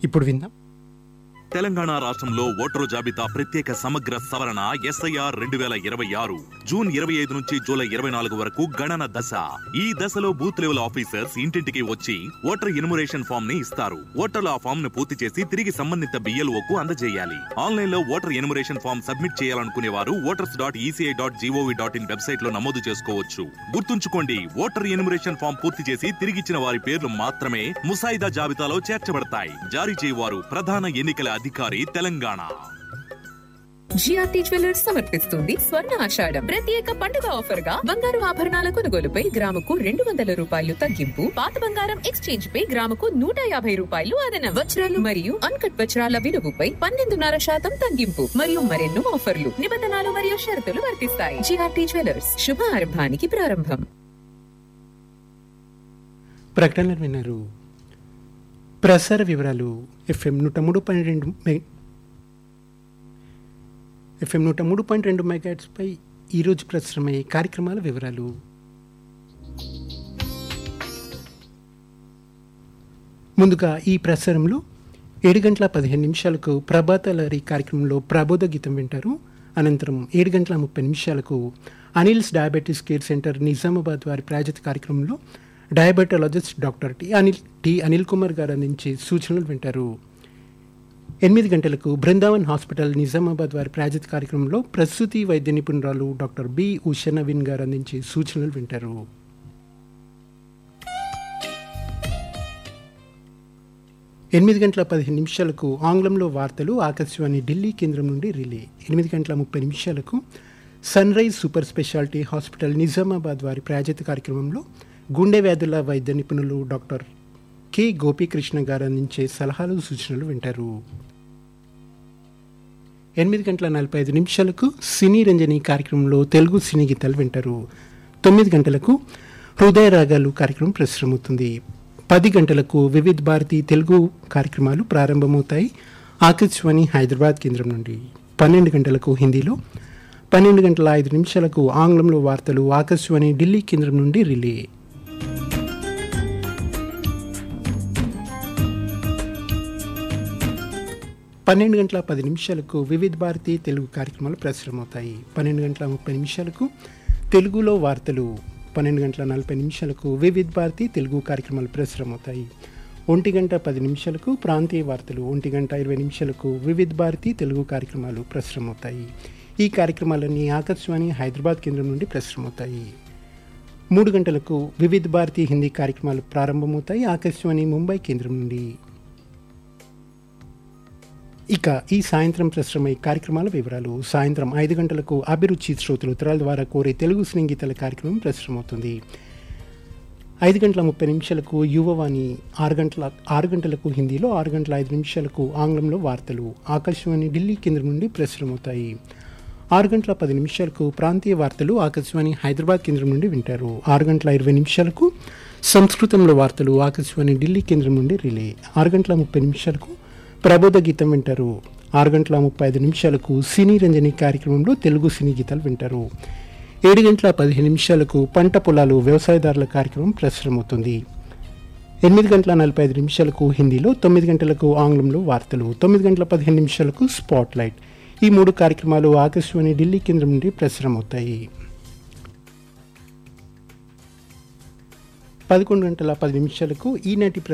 ఇప్పుడు విందాం తెలంగాణ రాష్ట్రంలో ఓటరు జాబితా ప్రత్యేక సమగ్ర సవరణ ఎస్ఐఆర్ రెండు వేల ఇరవై ఆరు జూన్ ఇరవై ఐదు నుంచి జూలై ఇరవై నాలుగు వరకు గణన దశ ఈ దశలో బూత్ లెవెల్ ఆఫీసర్స్ ఇంటింటికి వచ్చి ఓటర్ ఇనుమరేషన్ ఫామ్ ని ఇస్తారు ఓటర్లు ఆ ఫామ్ ను పూర్తి చేసి తిరిగి సంబంధిత బిఎల్ఓ కు అందజేయాలి ఆన్లైన్ లో ఓటర్ ఎనుమరేషన్ ఫామ్ సబ్మిట్ చేయాలనుకునే వారు voters dot ECI dot GOV dot in website లో నమోదు చేసుకోవచ్చు గుర్తుంచుకోండి ఓటర్ ఎనుమరేషన్ ఫామ్ పూర్తి చేసి తిరిగిచ్చిన వారి పేర్లు మాత్రమే ముసాయిదా జాబితాలో చేర్చబడతాయి జారీ చేయవారు ప్రధాన ఎన్నికల అధికారి తెలంగాణ జిఆర్టీ జ్యువెలర్స్ సమర్పిస్తుంది స్వర్ణ ఆషాఢం ప్రత్యేక పండుగ ఆఫర్ గా బంగారు ఆభరణాల కొనుగోలుపై గ్రాముకు రెండు వందల రూపాయలు తగ్గింపు పాత బంగారం ఎక్స్చేంజ్ పై గ్రాముకు నూట యాభై రూపాయలు అదన వజ్రాలు మరియు అన్కట్ వజ్రాల విలువపై పన్నెండున్నర శాతం తగ్గింపు మరియు మరెన్నో ఆఫర్లు నిబంధనలు మరియు షరతులు వర్తిస్తాయి జిఆర్టీ జ్యువెలర్స్ శుభ ఆరంభానికి ప్రారంభం ప్రకటనలు విన్నారు ప్రసార వివరాలు ఎఫ్ఎం నూట మూడు పాయింట్ రెండు మె- ఎఫ్ఎం నూట మూడు పాయింట్ రెండు మెగాట్స్పై ఈరోజు ప్రసారమయ్యే కార్యక్రమాల వివరాలు ముందుగా ఈ ప్రసారంలో ఏడు గంటల పదిహేను నిమిషాలకు ప్రభాత లహరి కార్యక్రమంలో ప్రబోధ గీతం వింటారు అనంతరం ఏడు గంటల ముప్పై నిమిషాలకు Anil's diabetes care centre Nizamabad వారి ప్రాజెక్ట్ కార్యక్రమంలో diabetologist doctor T Anil T Anil Kumar గారు అందించే సూచనలు వింటారు ఎనిమిది గంటలకు బృందావన్ హాస్పిటల్ నిజామాబాద్ వారి ప్రాజెక్ట్ కార్యక్రమంలో ప్రసూతి వైద్య నిపుణురాలు డాక్టర్ బి ఉషా నవీన్ గారు అందించే సూచనలు వింటారు ఎనిమిది గంటల పదిహేను నిమిషాలకు ఆంగ్లంలో వార్తలు ఆకాశవాణి ఢిల్లీ కేంద్రం నుండి రిలే ఎనిమిది గంటల ముప్పై నిమిషాలకు sunrise super speciality hospital Nizamabad వారి ప్రాజెక్ట్ కార్యక్రమంలో గుండె వ్యాధుల వైద్య నిపుణులు డాక్టర్ కె గోపీకృష్ణ గారు అందించే సలహాలు సూచనలు వింటారు ఎనిమిది గంటల నలభై ఐదు నిమిషాలకు సినీ రంజని కార్యక్రమంలో తెలుగు సినీ గీతాలు వింటారు తొమ్మిది గంటలకు హృదయ రాగాలు కార్యక్రమం ప్రసారమవుతుంది పది గంటలకు వివిధ్ భారతి తెలుగు కార్యక్రమాలు ప్రారంభమవుతాయి ఆకాశవాణి హైదరాబాద్ కేంద్రం నుండి పన్నెండు గంటలకు హిందీలో పన్నెండు గంటల ఐదు నిమిషాలకు ఆంగ్లంలో వార్తలు ఆకాశవాణి ఢిల్లీ కేంద్రం నుండి రిలే పన్నెండు గంటల పది నిమిషాలకు వివిధ భారతి తెలుగు కార్యక్రమాలు ప్రసారమవుతాయి పన్నెండు గంటల ముప్పై నిమిషాలకు తెలుగులో వార్తలు పన్నెండు గంటల నలభై నిమిషాలకు వివిధ భారతి తెలుగు కార్యక్రమాలు ప్రసారమవుతాయి ఒంటి గంట పది నిమిషాలకు ప్రాంతీయ వార్తలు ఒంటి గంట ఇరవై నిమిషాలకు వివిధ భారతి తెలుగు కార్యక్రమాలు ప్రసారమవుతాయి ఈ కార్యక్రమాలన్నీ ఆకాశవాణి హైదరాబాద్ కేంద్రం నుండి ప్రసారమవుతాయి మూడు గంటలకు వివిధ భారతి హిందీ కార్యక్రమాలు ప్రారంభమవుతాయి ఆకాశవాణి ముంబై కేంద్రం నుండి ఇక ఈ సాయంత్రం ప్రశ్రమయ్యే కార్యక్రమాల వివరాలు సాయంత్రం ఐదు గంటలకు అభిరుచి శ్రోతలు ఉత్తరాల ద్వారా కోరే తెలుగు స్నేహితుల కార్యక్రమం ప్రసారమవుతుంది ఐదు గంటల ముప్పై నిమిషాలకు యువవాణి ఆరు గంటల ఆరు గంటలకు హిందీలో ఆరు గంటల ఐదు నిమిషాలకు ఆంగ్లంలో వార్తలు ఆకాశవాణి ఢిల్లీ కేంద్రం నుండి ప్రసారమవుతాయి ఆరు గంటల పది నిమిషాలకు ప్రాంతీయ వార్తలు ఆకాశవాణి హైదరాబాద్ కేంద్రం నుండి వింటారు ఆరు గంటల ఇరవై నిమిషాలకు సంస్కృతంలో వార్తలు ఆకాశవాణి ఢిల్లీ కేంద్రం నుండి రిలే ఆరు గంటల ముప్పై నిమిషాలకు ప్రబోధ గీతం వింటారు ఆరు గంటల ముప్పై ఐదు నిమిషాలకు సినీ రంజని కార్యక్రమంలో తెలుగు సినీ గీతాలు వింటారు ఏడు గంటల పదిహేను నిమిషాలకు పంట పొలాలు వ్యవసాయదారుల కార్యక్రమం ప్రసారమవుతుంది ఎనిమిది గంటల నలభై ఐదు నిమిషాలకు హిందీలో తొమ్మిది గంటలకు ఆంగ్లంలో వార్తలు తొమ్మిది గంటల పదిహేను నిమిషాలకు స్పాట్ లైట్ ఈ మూడు కార్యక్రమాలు ఆకాశవాణి ఢిల్లీ కేంద్రం నుండి ప్రసారమవుతాయి పదకొండు గంటల పది నిమిషాలకు ఈనాటి